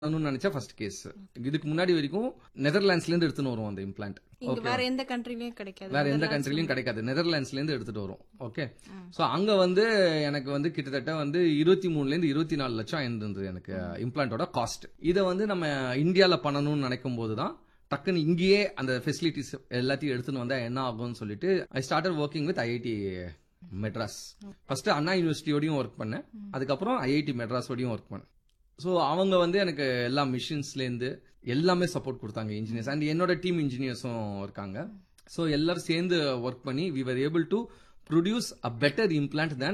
பண்ணணும்னு நினைச்சா first case இதுக்கு முன்னாடி வரைக்கும் நெதர்லாண்ட்ஸ்ல இருந்து எடுத்துன்னு வரும் அந்த இம்ப்ளான்ட் இங்க வேற எந்த கண்ட்ரிலயும் கிடைக்காது வேற எந்த கண்ட்ரிலயும் கிடைக்காது நெதர்லாண்ட்ஸ்ல இருந்து எடுத்துட்டு வரும் ஓகே சோ அங்க வந்து எனக்கு வந்து கிட்டத்தட்ட வந்து இருபத்தி மூணுல இருந்து இருபத்தி நாலு லட்சம் இருந்தது எனக்கு இம்ப்ளான்ட்டோட காஸ்ட் இதை வந்து நம்ம இந்தியால பண்ணணும்னு நினைக்கும் போது தான் டக்குன்னு இங்கேயே அந்த ஃபெசிலிட்டிஸ் எல்லாத்தையும் எடுத்துன்னு வந்தா என்ன ஆகும்னு சொல்லிட்டு I started working with IIT Madras first Anna யூனிவர்சிட்டியோடையும் ஒர்க் பண்ணேன் அதுக்கப்புறம் ஐஐடி மெட்ராஸோடையும் ஒர்க் பண்ணேன் ஸோ அவங்க வந்து எனக்கு எல்லா மிஷின்ஸ்லேருந்து எல்லாமே சப்போர்ட் கொடுத்தாங்க இன்ஜினியர்ஸ் அண்ட் என்னோட டீம் இன்ஜினியர்ஸும் இருக்காங்க ஸோ எல்லாரும் சேர்ந்து ஒர்க் பண்ணி we were able to produce a better implant than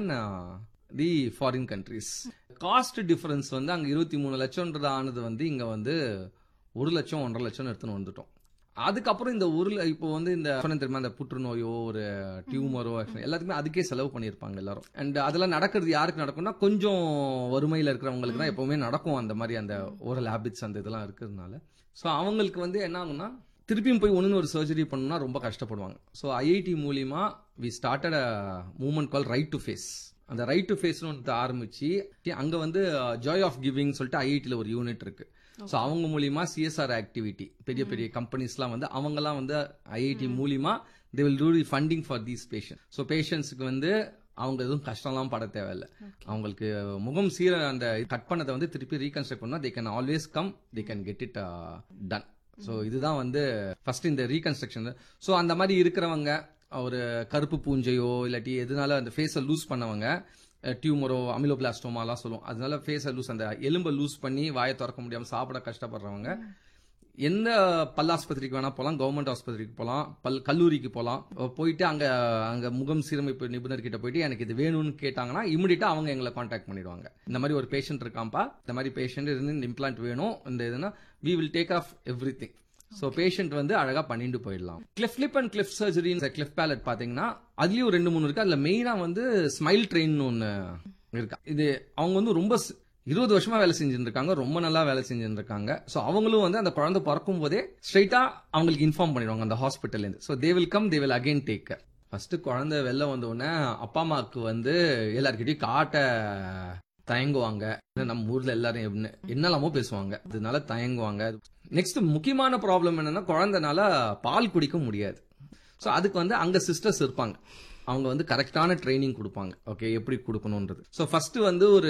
the foreign countries cost difference வந்து அங்கே இருபத்தி மூணு லட்சம்ன்றது ஆனது வந்து இங்கே வந்து ஒரு லட்சம் ஒன்றரை லட்சம் எடுத்துன்னு வந்துட்டோம் அதுக்கப்புறம் இந்த ஒரு ல- இப்போ வந்து இந்த சொன்னேன் தெரியுமா இந்த புற்றுநோயோ ஒரு டியூமரோ எல்லாத்துக்குமே அதுக்கே செலவு பண்ணியிருப்பாங்க எல்லாரும் அண்ட் அதெல்லாம் நடக்கிறது யாருக்கு நடக்கும்னா கொஞ்சம் வறுமையில் இருக்கிறவங்களுக்கு தான் எப்பவுமே நடக்கும் அந்த மாதிரி அந்த ஓரல் ஹேபிட்ஸ் அந்த இதெல்லாம் இருக்கிறதுனால ஸோ அவங்களுக்கு வந்து என்ன ஆகும்னா திருப்பியும் போய் ஒன்று ஒரு சர்ஜரி பண்ணணும்னா ரொம்ப கஷ்டப்படுவாங்க ஸோ ஐஐடி மூலியமா we started a movement call right to face அந்த ரைட் டு ஃபேஸ்னு ஒன்று ஆரம்பிச்சு அங்க வந்து ஜாய் ஆஃப் கிவிங் சொல்லிட்டு ஐஐடியில் ஒரு யூனிட் இருக்கு ஸோ அவங்க மூலியமா சிஎஸ்ஆர் ஆக்டிவிட்டி பெரிய பெரிய கம்பெனிஸ்லாம் வந்து அவங்கெல்லாம் வந்து ஐஐடி மூலியமா they will do the funding for these patient so பேஷண்ட்ஸுக்கு வந்து அவங்க எதுவும் கஷ்டம்லாம் பட தேவையில்ல அவங்களுக்கு முகம் சீர அந்த கட் பண்ணதை வந்து திருப்பி ரீகன்ஸ்ட்ரக்ட் பண்ணா they can always come they can get it done so இதுதான் வந்து ஃபர்ஸ்ட் இந்த ரீகன்ஸ்ட்ரக்ஷன் ஸோ அந்த மாதிரி இருக்கிறவங்க ஒரு கருப்பு பூஞ்சையோ இல்லாட்டி எதனால அந்த ஃபேஸை லூஸ் பண்ணவங்க டியூமரோ அமிலோபிளாஸ்டோமாலாம் சொல்லுவோம் அதனால ஃபேஸை லூஸ் அந்த எலும்பை லூஸ் பண்ணி வாயை திறக்க முடியாம சாப்பிட கஷ்டப்படுறவங்க எந்த பல்லாஸ்பத்திரிக்கு வேணா போகலாம் கவர்மெண்ட் ஆஸ்பத்திரிக்கு போகலாம் பல் கல்லூரிக்கு போகலாம் போயிட்டு அங்க அங்க முகம் சீரமைப்பு நிபுணர் கிட்ட போயிட்டு எனக்கு இது வேணும்னு கேட்டாங்கன்னா இமிடியா அவங்க எங்களை காண்டாக்ட் பண்ணிடுவாங்க இந்த மாதிரி ஒரு பேஷண்ட் இருக்காம்பா இந்த மாதிரி பேஷண்ட் இருந்து இந்த இம்ப்ளான்ட் வேணும் இந்த இதுனா we will take off everything so patient வந்து அழகா பண்ணிட்டு போயிடலாம் cleft lip and cleft surgery cleft palate பாத்தீங்கன்னா அதுலயும் ரெண்டு மூணு இருக்கு அதுல மெயினா வந்து ஸ்மைல் ட்ரெயின் ஒன்னு இருக்கா இது அவங்க வந்து ரொம்ப ஸ்- இருபது வருஷமா வேலை செஞ்சுட்டு இருக்காங்க ரொம்ப நல்லா வேலை செஞ்சுட்டு இருக்காங்க ஸோ அவங்களும் வந்து அந்த குழந்தை பிறக்கும் போதே ஸ்ட்ரைட்டா அவங்களுக்கு இன்ஃபார்ம் பண்ணிடுவாங்க அந்த ஹாஸ்பிட்டல்ல இருந்து so they will come they will again take first குழந்தை வெளில வந்த உடனே அப்பா அம்மாவுக்கு வந்து எல்லார்கிட்டயும் காட்ட தயங்குவாங்க நம்ம ஊர்ல எல்லாரும் என்ன- என்னெல்லாமோ பேசுவாங்க அதனால தயங்குவாங்க நெக்ஸ்ட் முக்கியமான ப்ராப்ளம் என்னன்னா குழந்தைனால பால் குடிக்க முடியாது ஸோ அதுக்கு வந்து அங்க சிஸ்டர்ஸ் இருப்பாங்க அவங்க வந்து கரெக்டான ட்ரைனிங் கொடுப்பாங்க ஓகே எப்படி கொடுக்கணுன்றது ஸோ ஃபர்ஸ்ட் வந்து ஒரு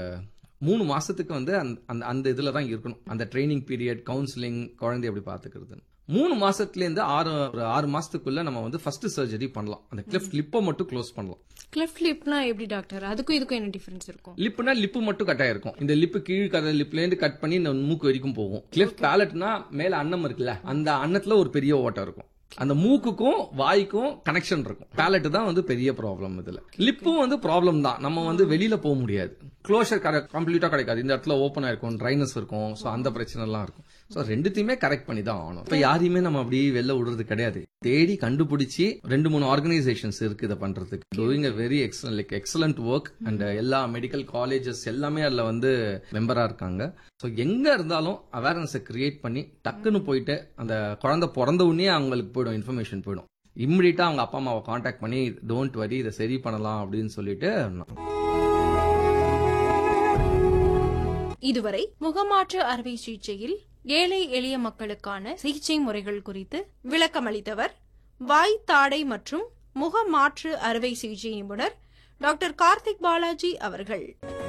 மூணு மாசத்துக்கு வந்து அந்த- அந்த அந்த இதுல தான் இருக்கணும் அந்த ட்ரைனிங் பீரியட் கவுன்சிலிங் குழந்தை எப்படி பாத்துக்கிறது மூணு மாசத்துல இருந்து ஆறு ஒரு ஆறு மாசத்துக்குள்ள நம்ம வந்து ஃபர்ஸ்ட் சர்ஜரி பண்ணலாம் அந்த கிளிஃப் லிப்பை மட்டும் க்ளோஸ் பண்ணலாம் கிளிஃப் லிப்னா எப்படி டாக்டர் அதுக்கும் இதுக்கும் என்ன டிஃபரன்ஸ் இருக்கும் லிப்னா லிப்பு மட்டும் கட்டாயிருக்கும் இருக்கும் இந்த லிப்பு கீழ் கதை லிப்ல இருந்து கட் பண்ணி இந்த மூக்கு வரைக்கும் போகும் கிளிஃப் பேலட்னா மேல அன்னம் இருக்குல்ல அந்த அன்னத்துல ஒரு பெரிய ஓட்டம் இருக்கும் அந்த மூக்குக்கும் வாய்க்கும் கனெக்ஷன் இருக்கும் பேலட் தான் வந்து பெரிய ப்ராப்ளம் இதுல லிப்பும் வந்து ப்ராப்ளம் தான் நம்ம வந்து வெளியில போக முடியாது க்ளோஷர் கம்ப்ளீட்டா கிடைக்காது இந்த இடத்துல ஓப்பனா இருக்கும் ட்ரைனஸ் இருக்கும் ஸோ அந்த பிரச்சனை எல்லாம் இருக்கும் ஸோ ரெண்டுத்தையுமே கரெக்ட் பண்ணி தான் ஆகணும் இப்போ யாரையுமே நம்ம அப்படி வெளில விடுறது கிடையாது தேடி கண்டுபிடிச்சி ரெண்டு மூணு ஆர்கனைசேஷன்ஸ் இருக்கு இதை பண்றதுக்கு doing a very excellent like excellent work and எல்லா மெடிக்கல் காலேஜஸ் எல்லாமே அதுல வந்து மெம்பரா இருக்காங்க ஸோ எங்க இருந்தாலும் அவேர்னஸை கிரியேட் பண்ணி டக்குன்னு போயிட்டு அந்த குழந்தை பிறந்த உடனே அவங்களுக்கு போயிடும் இன்ஃபர்மேஷன் போயிடும் இம்மிடியா அவங்க அப்பா அம்மாவை காண்டாக்ட் பண்ணி டோன்ட் வரி இதை சரி பண்ணலாம் அப்படின்னு சொல்லிட்டு இதுவரை முகமாற்று அறுவை சிகிச்சையில் ஏழை எளிய மக்களுக்கான சிகிச்சை முறைகள் குறித்து விளக்கமளித்தவர் வாய் தாடை மற்றும் முக மாற்று அறுவை சிகிச்சை நிபுணர் டாக்டர் கார்த்திக் பாலாஜி அவர்கள்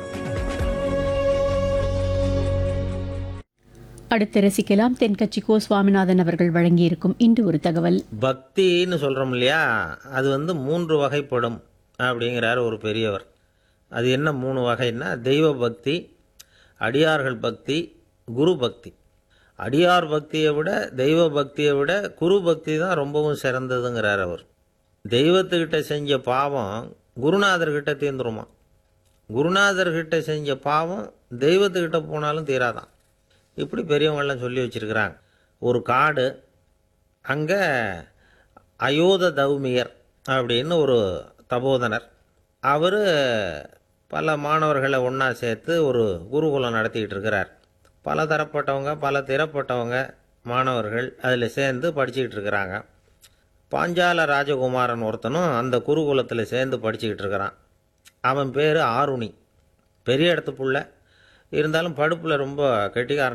அடுத்து ரசிக்கலாம் தென்கட்சி கோ சுவாமிநாதன் அவர்கள் வழங்கியிருக்கும் இன்று ஒரு தகவல் பக்தின்னு சொல்கிறோம் இல்லையா அது வந்து மூன்று வகைப்படும் அப்படிங்கிறார் ஒரு பெரியவர் அது என்ன மூணு வகைன்னா தெய்வ பக்தி அடியார்கள் பக்தி குரு பக்தி அடியார் பக்தியை விட தெய்வ பக்தியை விட குரு பக்தி தான் ரொம்பவும் சிறந்ததுங்கிறார் அவர் தெய்வத்துக்கிட்ட செஞ்ச பாவம் குருநாதர்கிட்ட தீர்ந்துருமா குருநாதர்கிட்ட செஞ்ச பாவம் தெய்வத்துக்கிட்ட போனாலும் தீராதான் இப்படி பெரியவங்கெல்லாம் சொல்லி வச்சிருக்கிறாங்க ஒரு காடு அங்கே அயோத தௌமியர் அப்படின்னு ஒரு தபோதனர் அவர் பல மாணவர்களை ஒன்றா சேர்த்து ஒரு குருகுலம் நடத்திக்கிட்டு இருக்கிறார் பல தரப்பட்டவங்க பல திறப்பட்டவங்க மாணவர்கள் அதில் சேர்ந்து படிச்சுக்கிட்டு இருக்கிறாங்க பாஞ்சால ராஜகுமாரன் ஒருத்தனும் அந்த குருகுலத்தில் சேர்ந்து படிச்சுக்கிட்டு இருக்கிறான் அவன் பேர் ஆருணி பெரிய இடத்து புள்ள இருந்தாலும் படுப்பில் ரொம்ப கெட்டிக்காரன்